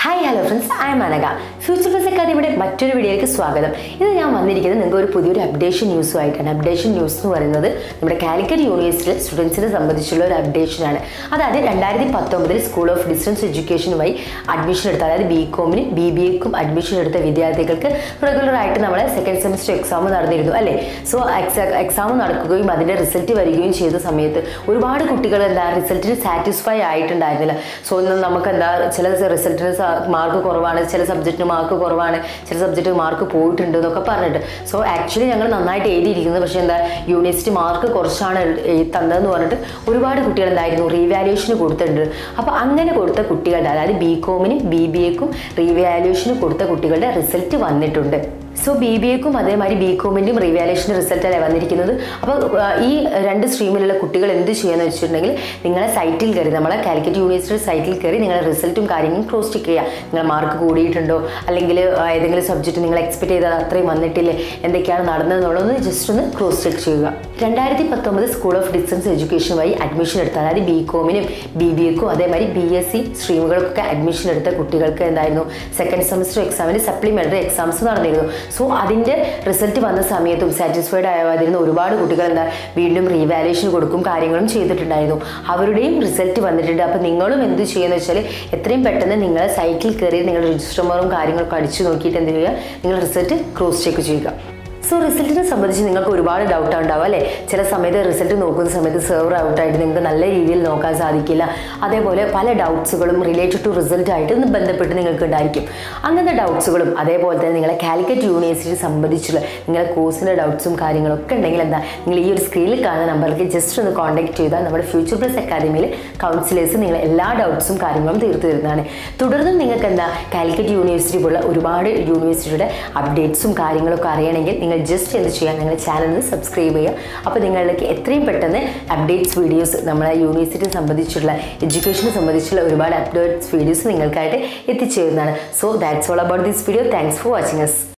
hi hello friends I am Anaka future plus അക്കാദമിയുടെ മറ്റൊരു വീഡിയോയിലേക്ക് സ്വാഗതം ഇത് ഞാൻ വന്നിരിക്കുന്നത് നിങ്ങൾക്ക് ഒരു പുതിയൊരു അപ്ഡേഷൻ ന്യൂസുമായിട്ടാണ് അപ്ഡേഷൻ ന്യൂസ് എന്ന് പറയുന്നത് നമ്മുടെ കാലിക്കറ്റ് യൂണിവേഴ്സിറ്റിയിലെ സ്റ്റുഡൻസിനെ സംബന്ധിച്ചുള്ള ഒരു അപ്ഡേഷനാണ് അതായത് രണ്ടായിരത്തി പത്തൊമ്പതിൽ സ്കൂൾ ഓഫ് ഡിസ്റ്റൻസ് എഡ്യൂക്കേഷനുമായി അഡ്മിഷൻ എടുത്ത അതായത് ബി കോമിന് ബി ബി എക്കും അഡ്മിഷൻ എടുത്ത വിദ്യാർത്ഥികൾക്ക് റെഗുലറായിട്ട് നമ്മളെ സെക്കൻഡ് സെമസ്റ്റർ എക്സാം നടന്നിരുന്നു അല്ലേ സോ എക്സാം നടക്കുകയും അതിൻ്റെ റിസൾട്ട് വരികയും ചെയ്ത സമയത്ത് ഒരുപാട് കുട്ടികൾ എന്താ റിസൾട്ടിന് സാറ്റിസ്ഫൈ ആയിട്ടുണ്ടായിരുന്നില്ല സോ ഇന്ന് നമുക്ക് എന്താ ചില റിസൾട്ടിന് മാർക്ക് കുറവാണ് ചില സബ്ജക്റ്റിന് മാർക്ക് കുറവാണ് ചില സബ്ജക്റ്റ് മാർക്ക് പോയിട്ടുണ്ട് എന്നൊക്കെ പറഞ്ഞിട്ട് സോ ആക്ച്വലി ഞങ്ങൾ നന്നായിട്ട് എഴുതിയിരിക്കുന്നത് പക്ഷേ എന്താ യൂണിവേഴ്സിറ്റി മാർക്ക് കുറച്ചാണ് എഴു- തന്നതെന്ന് പറഞ്ഞിട്ട് ഒരുപാട് കുട്ടികൾ എന്തായിരുന്നു റീവാലുവേഷന് കൊടുത്തിട്ടുണ്ട് അപ്പോൾ അങ്ങനെ കൊടുത്ത കുട്ടികളുടെ അതായത് ബി കോമിനും ബി ബി എക്കും റീവാലുവേഷന് കൊടുത്ത കുട്ടികളുടെ റിസൾട്ട് വന്നിട്ടുണ്ട് സോ ബി ബി എക്കും അതേമാതിരി ബി കോമിൻ്റെയും റിവാലുവേഷൻ റിസൾട്ടല്ലേ വന്നിരിക്കുന്നത് അപ്പോൾ ആ, ഈ രണ്ട് സ്ട്രീമിലുള്ള കുട്ടികൾ എന്ത് ചെയ്യുകയെന്ന് വെച്ചിട്ടുണ്ടെങ്കിൽ നിങ്ങളെ സൈറ്റിൽ കയറി നമ്മളെ കാലിക്കറ്റ് യൂണിവേഴ്സിറ്റി സൈറ്റിൽ കയറി നിങ്ങളുടെ റിസൾട്ടും കാര്യങ്ങളും ക്രോസ് ചെക്ക് ചെയ്യുക നിങ്ങൾ മാർക്ക് കൂടിയിട്ടുണ്ടോ അല്ലെങ്കിൽ ആ, ഏതെങ്കിലും സബ്ജക്റ്റ് നിങ്ങൾ എക്സ്പെക്ട് ചെയ്തത് അത്രയും വന്നിട്ടില്ലേ എന്തൊക്കെയാണ് നടന്നതെന്നുള്ളതൊന്ന് ജസ്റ്റ് ഒന്ന് ക്രോസ് ചെക്ക് ചെയ്യുക രണ്ടായിരത്തി പത്തൊമ്പത് സ്കൂൾ ഓഫ് ഡിസ്റ്റൻസ് എഡ്യൂക്കേഷനുമായി അഡ്മിഷൻ എടുത്ത അതായത് ബി കോമിനും ബി ബി എക്കും അതേമാതിരി ബി എസ് സി സ്ട്രീമുകൾക്കൊക്കെ അഡ്മിഷൻ എടുത്ത കുട്ടികൾക്ക് എന്തായിരുന്നു സെക്കൻഡ് സെമസ്റ്റർ എക്സാമിന് സപ്ലിമെൻ്ററി എക്സാംസ് നടന്നിരുന്നു സോ അതിൻ്റെ റിസൾട്ട് വന്ന സമയത്തും സാറ്റിസ്ഫൈഡ് ആവാതിരുന്ന ഒരുപാട് കുട്ടികൾ എന്താ വീണ്ടും റീവാലുവേഷൻ കൊടുക്കും കാര്യങ്ങളും ചെയ്തിട്ടുണ്ടായിരുന്നു അവരുടെയും റിസൾട്ട് വന്നിട്ടുണ്ട് അപ്പോൾ നിങ്ങളും എന്ത് ചെയ്യുമെന്ന് വെച്ചാൽ എത്രയും പെട്ടെന്ന് നിങ്ങളെ സൈറ്റിൽ കയറി നിങ്ങളുടെ രജിസ്റ്റർമാറും കാര്യങ്ങളൊക്കെ അടിച്ചു നോക്കിയിട്ട് എന്ത് ചെയ്യുക നിങ്ങൾ റിസൾട്ട് ക്രോസ് ചെക്ക് ചെയ്യുക സോ റിസൾട്ടിനെ സംബന്ധിച്ച് നിങ്ങൾക്ക് ഒരുപാട് ഡൗട്ട് ഉണ്ടാവും അല്ലേ ചില സമയത്ത് റിസൾട്ട് നോക്കുന്ന സമയത്ത് സെർവർ ഔട്ടായിട്ട് നിങ്ങൾക്ക് നല്ല രീതിയിൽ നോക്കാൻ സാധിക്കില്ല അതേപോലെ പല ഡൗട്ട്സുകളും റിലേറ്റഡ് ടു റിസൾട്ട് ആയിട്ട് ഇന്ന് ബന്ധപ്പെട്ട് നിങ്ങൾക്ക് ഉണ്ടായിരിക്കും അങ്ങനത്തെ ഡൗട്ട്സുകളും അതേപോലെ തന്നെ നിങ്ങളെ കാലിക്കറ്റ് യൂണിവേഴ്സിറ്റി സംബന്ധിച്ചുള്ള നിങ്ങളുടെ കോഴ്സിൻ്റെ ഡൗട്ട്സും കാര്യങ്ങളൊക്കെ ഉണ്ടെങ്കിൽ എന്താ നിങ്ങൾ ഈ ഒരു സ്ക്രീനിൽ കാണുന്ന നമ്പറിലേക്ക് ജസ്റ്റ് ഒന്ന് കോൺടാക്ട് ചെയ്താൽ നമ്മുടെ ഫ്യൂച്ചർ പ്ലസ് അക്കാദമിയിൽ കൗൺസിലേഴ്സ് നിങ്ങൾ എല്ലാ ഡൗട്ട്സും കാര്യങ്ങളും തീർത്തു തരുന്നതാണ് തുടർന്നും നിങ്ങൾക്ക് എന്താ കാലിക്കറ്റ് യൂണിവേഴ്സിറ്റി പോലുള്ള ഒരുപാട് യൂണിവേഴ്സിറ്റിയുടെ അപ്ഡേറ്റ്സും കാര്യങ്ങളൊക്കെ അറിയണമെങ്കിൽ നിങ്ങൾ ജസ്റ്റ് എന്ത് ചെയ്യുക നിങ്ങളുടെ ചാനലിൽ സബ്സ്ക്രൈബ് ചെയ്യുക അപ്പോൾ നിങ്ങളിലേക്ക് എത്രയും പെട്ടെന്ന് അപ്ഡേറ്റ്സ് വീഡിയോസ് നമ്മളെ യൂണിവേഴ്സിറ്റി സംബന്ധിച്ചുള്ള എഡ്യൂക്കേഷനെ സംബന്ധിച്ചുള്ള ഒരുപാട് അപ്ഡേറ്റ്സ് വീഡിയോസ് നിങ്ങൾക്കായിട്ട് എത്തിച്ചേരുന്നതാണ് so that's all about this video thanks for watching us